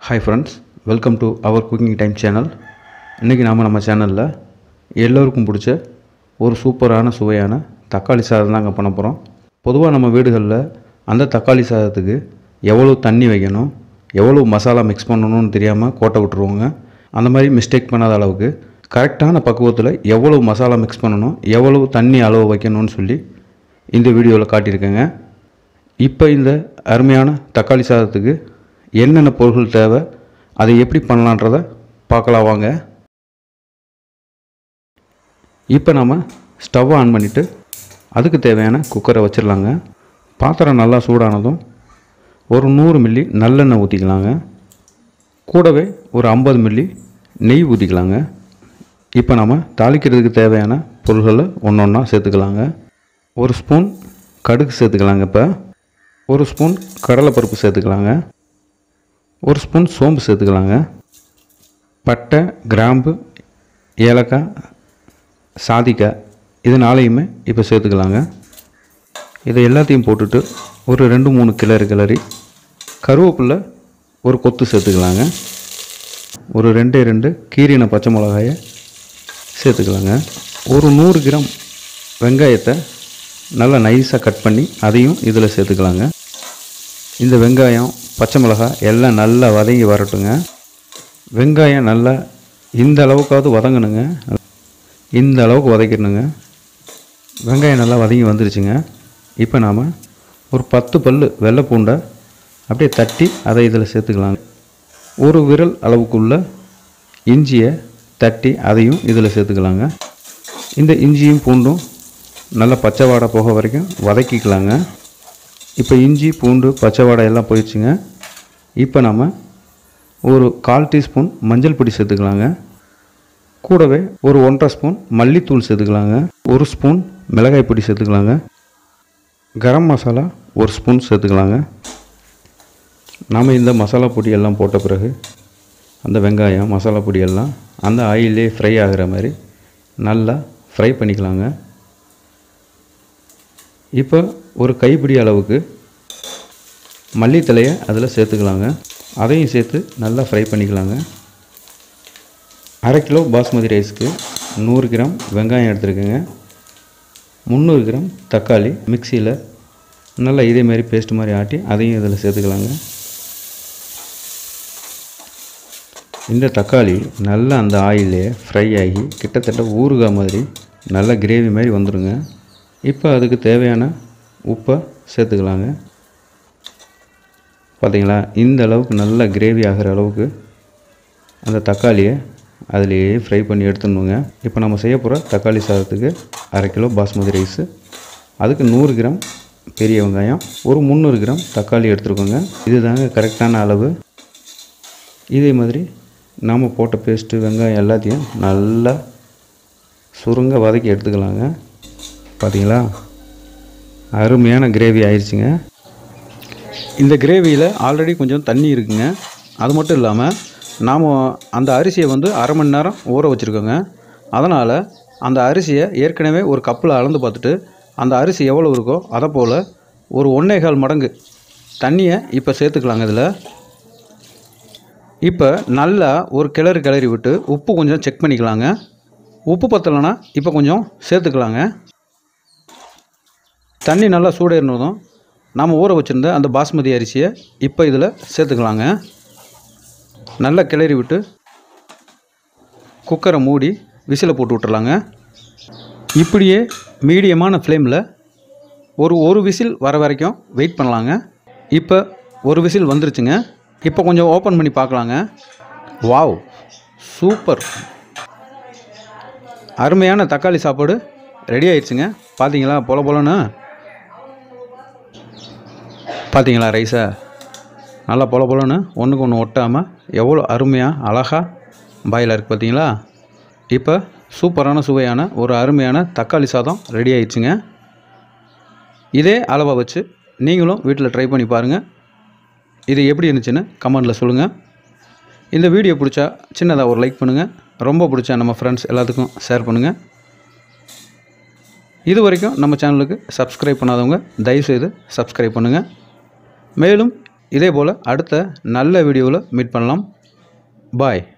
hi friends welcome to our cooking time channel இன்றைக்கி நாம் நம்ம சேனலில் எல்லோருக்கும் பிடிச்ச ஒரு சூப்பரான சுவையான தக்காளி சாதம் தாங்க பண்ண போகிறோம் பொதுவாக நம்ம வீடுகளில் அந்த தக்காளி சாதத்துக்கு எவ்வளோ தண்ணி வைக்கணும் எவ்வளோ மசாலா மிக்ஸ் பண்ணணும்னு தெரியாமல் கோட்டை விட்டுருவோங்க அந்த மாதிரி மிஸ்டேக் பண்ணாத அளவுக்கு கரெக்டான பக்குவத்தில் எவ்வளோ மசாலா மிக்ஸ் பண்ணணும் எவ்வளவு தண்ணி அளவு வைக்கணும்னு சொல்லி இந்த வீடியோவில் காட்டியிருக்கேங்க இப்போ இந்த அருமையான தக்காளி சாதத்துக்கு என்னென்ன பொருட்கள் தேவை அதை எப்படி பண்ணலான்றதை பார்க்கலாம் வாங்க இப்போ நம்ம ஸ்டவ் ஆன் பண்ணிவிட்டு அதுக்கு தேவையான குக்கரை வச்சிடலாங்க பாத்திரம் நல்லா சூடானதும் ஒரு நூறு மில்லி நல்லெண்ணெய் ஊற்றிக்கலாங்க கூடவே ஒரு ஐம்பது மில்லி நெய் ஊற்றிக்கலாங்க இப்போ நம்ம தாளிக்கிறதுக்கு தேவையான பொருள்களை ஒன்று ஒன்றா சேர்த்துக்கலாங்க ஒரு ஸ்பூன் கடுகு சேர்த்துக்கலாங்க இப்போ ஒரு ஸ்பூன் கடலைப்பருப்பு சேர்த்துக்கலாங்க ஒரு ஸ்பூன் சோம்பு சேர்த்துக்கலாங்க பட்டை கிராம்பு ஏலக்காய் சாதிக்காய் இது நாளையுமே இப்போ சேர்த்துக்கலாங்க இதை எல்லாத்தையும் போட்டுட்டு ஒரு ரெண்டு மூணு கிளறி கிளறி கருவேப்பில்லை ஒரு கொத்து சேர்த்துக்கலாங்க ஒரு ரெண்டே ரெண்டு கீரின பச்சை மிளகாயை சேர்த்துக்கலாங்க ஒரு நூறு கிராம் வெங்காயத்தை நல்லா நைஸாக கட் பண்ணி அதையும் இதில் சேர்த்துக்கலாங்க இந்த வெங்காயம் பச்சை மிளகாய் எல்லாம் நல்லா வதங்கி வரட்டுங்க வெங்காயம் நல்லா இந்த அளவுக்காவது வதங்கணுங்க இந்த அளவுக்கு வதக்கிடணுங்க வெங்காயம் நல்லா வதங்கி வந்துருச்சுங்க இப்போ நாம் ஒரு பத்து பல் வெள்ளை பூண்டை அப்படியே தட்டி அதை இதில் சேர்த்துக்கலாங்க ஒரு விரல் அளவுக்குள்ள இஞ்சியை தட்டி அதையும் இதில் சேர்த்துக்கலாங்க இந்த இஞ்சியும் பூண்டும் நல்லா பச்சை வாடை போக வரைக்கும் வதக்கிக்கலாங்க இப்போ இஞ்சி பூண்டு பச்சை வாடை எல்லாம் போயிடுச்சுங்க இப்போ நம்ம ஒரு கால் டீஸ்பூன் மஞ்சள் பொடி சேர்த்துக்கலாங்க கூடவே ஒரு ஒன்றரை ஸ்பூன் மல்லித்தூள் சேர்த்துக்கலாங்க ஒரு ஸ்பூன் மிளகாய் பொடி சேர்த்துக்கலாங்க கரம் மசாலா ஒரு ஸ்பூன் சேர்த்துக்கலாங்க நாம் இந்த மசாலா பொடி எல்லாம் போட்ட பிறகு அந்த வெங்காயம் மசாலா பொடி எல்லாம் அந்த ஆயிலே ஃப்ரை ஆகிற மாதிரி நல்லா ஃப்ரை பண்ணிக்கலாங்க இப்போ ஒரு கைப்பிடி அளவுக்கு மல்லித்தலையை அதில் சேர்த்துக்கலாங்க அதையும் சேர்த்து நல்லா ஃப்ரை பண்ணிக்கலாங்க அரை கிலோ பாஸ்மதி ரைஸ்க்கு நூறு கிராம் வெங்காயம் எடுத்துருக்கேங்க முந்நூறு கிராம் தக்காளி மிக்சியில் நல்லா இதேமாரி பேஸ்ட் மாதிரி ஆட்டி அதையும் இதில் சேர்த்துக்கலாங்க இந்த தக்காளி நல்லா அந்த ஆயிலே ஃப்ரை ஆகி கிட்டத்தட்ட ஊறுகாய் மாதிரி நல்லா கிரேவி மாதிரி வந்துடுங்க இப்போ அதுக்கு தேவையான உப்பை சேர்த்துக்கலாங்க பார்த்தீங்களா இந்த அளவுக்கு நல்லா கிரேவி ஆகிற அளவுக்கு அந்த தக்காளியை அதிலேயே ஃப்ரை பண்ணி எடுத்துடணுங்க இப்போ நம்ம செய்ய போகிற தக்காளி சாதத்துக்கு அரை கிலோ பாஸ்மதி ரைஸு அதுக்கு நூறு கிராம் பெரிய வெங்காயம் ஒரு முந்நூறு கிராம் தக்காளி எடுத்துருக்கோங்க இதுதாங்க கரெக்டான அளவு இதே மாதிரி நாம் போட்ட பேஸ்ட்டு வெங்காயம் எல்லாத்தையும் நல்லா சுருங்க வதக்கி எடுத்துக்கலாங்க பார்த்தீங்களா அருமையான கிரேவி ஆயிடுச்சுங்க இந்த கிரேவியில் ஆல்ரெடி கொஞ்சம் தண்ணி இருக்குங்க அது மட்டும் இல்லாமல் நாம் அந்த அரிசியை வந்து அரை மணி நேரம் ஊற வச்சுருக்கோங்க அதனால் அந்த அரிசியை ஏற்கனவே ஒரு கப்பில் அளந்து பார்த்துட்டு அந்த அரிசி எவ்வளோ இருக்கோ அதை போல் ஒரு ஒன்றேகால் மடங்கு தண்ணியை இப்போ சேர்த்துக்கலாங்க இதில் இப்போ நல்லா ஒரு கிளறு கிளறி விட்டு உப்பு கொஞ்சம் செக் பண்ணிக்கலாங்க உப்பு பத்தலைன்னா இப்போ கொஞ்சம் சேர்த்துக்கலாங்க தண்ணி நல்லா சூடேறினதும் நாம் ஊற வச்சுருந்த அந்த பாஸ்மதி அரிசியை இப்போ இதில் சேர்த்துக்கலாங்க நல்லா கிளறி விட்டு குக்கரை மூடி விசிலை போட்டு விட்டுறலாங்க இப்படியே மீடியமான ஃப்ளேமில் ஒரு ஒரு விசில் வர வரைக்கும் வெயிட் பண்ணலாங்க இப்போ ஒரு விசில் வந்துருச்சுங்க இப்போ கொஞ்சம் ஓப்பன் பண்ணி பார்க்கலாங்க வாவ் சூப்பர் அருமையான தக்காளி சாப்பாடு ரெடி ஆயிடுச்சுங்க பார்த்தீங்களா பொல பொலன்னு பார்த்தீங்களா ரைஸை நல்லா பொல பொலன்னு ஒன்றுக்கு ஒன்று ஒட்டாமல் எவ்வளோ அருமையாக அழகாக பாயில் இருக்குது பார்த்தீங்களா இப்போ சூப்பரான சுவையான ஒரு அருமையான தக்காளி சாதம் ரெடி ஆயிடுச்சுங்க இதே அளவை வச்சு நீங்களும் வீட்டில் ட்ரை பண்ணி பாருங்கள் இது எப்படி இருந்துச்சுன்னு கமெண்டில் சொல்லுங்கள் இந்த வீடியோ பிடிச்சா சின்னதாக ஒரு லைக் பண்ணுங்கள் ரொம்ப பிடிச்சா நம்ம ஃப்ரெண்ட்ஸ் எல்லாத்துக்கும் ஷேர் பண்ணுங்கள் இது வரைக்கும் நம்ம சேனலுக்கு சப்ஸ்கிரைப் பண்ணாதவங்க தயவுசெய்து சப்ஸ்கிரைப் பண்ணுங்கள் மேலும் இதே போல் அடுத்த நல்ல வீடியோவில் மீட் பண்ணலாம் பாய்